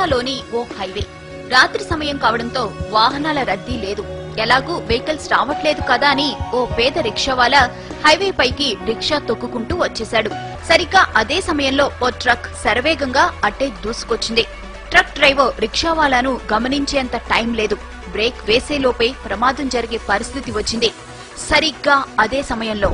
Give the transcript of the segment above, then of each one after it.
పట్నాలోని ఓ highway రాత్రి సమయం కావడంతో వాహనాల రద్దీ లేదు ఎలాగూ వెహికల్స్ రావట్లేదు కదా అని ఓ పేద రిక్షావాలా హైవే పైకి రిక్షా తొక్కుకుంటూ వచ్చేశాడు సరిగ్గా అదే సమయంలో ఓ ట్రక్ శరవేగంగా అట్టే దూసుకొచ్చింది ట్రక్ డ్రైవర్ రిక్షావాలాను గమనించేంత టైం లేదు బ్రేక్ వేసేలోపే ప్రమాదం జరిగే పరిస్థితి వచ్చింది సరిగ్గా అదే సమయంలో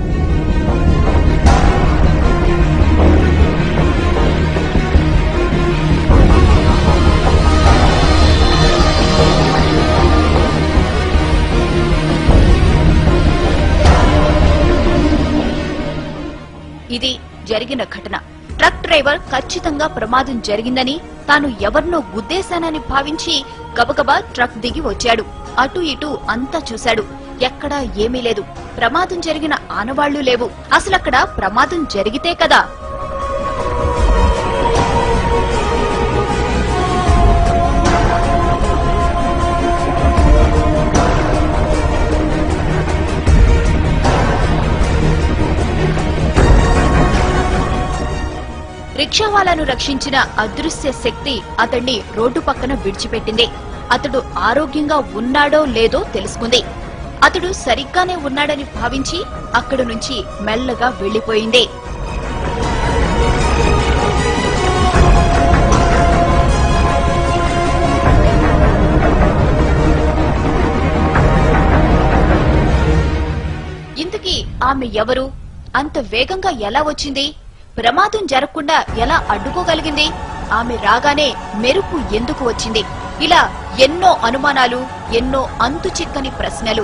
ఇది జరిగిన ఘటన ట్రక్ డ్రైవర్ ఖచ్చితంగా ప్రమాదం జరిగిందని తాను ఎవరినో గుద్దేశానని భావించి గబగబా ట్రక్ దిగి వచ్చాడు అటు ఇటు అంతా చూశాడు ఎక్కడా ఏమీ లేదు ప్రమాదం జరిగిన ఆనవాళ్లు లేవు అసలక్కడ ప్రమాదం జరిగితే కదా రిక్షావాలాను రక్షించిన అదృశ్య శక్తి అతన్ని రోడ్డు పక్కన విడిచిపెట్టింది అతడు ఆరోగ్యంగా ఉన్నాడో లేదో తెలుసుకుంది అతడు సరిగ్గానే ఉన్నాడని భావించి అక్కడి నుంచి మెల్లగా వెళ్లిపోయింది ఇంతకీ ఆమె ఎవరు అంత వేగంగా ఎలా వచ్చింది ప్రమాదం జరగకుండా ఎలా అడ్డుకోగలిగింది ఆమె రాగానే మెరుపు ఎందుకు వచ్చింది ఇలా ఎన్నో అనుమానాలు ఎన్నో అంతు చిక్కని ప్రశ్నలు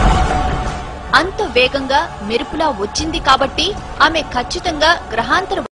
అంత వేగంగా మెరుపులా వచ్చింది కాబట్టి ఆమె ఖచ్చితంగా గ్రహాంతర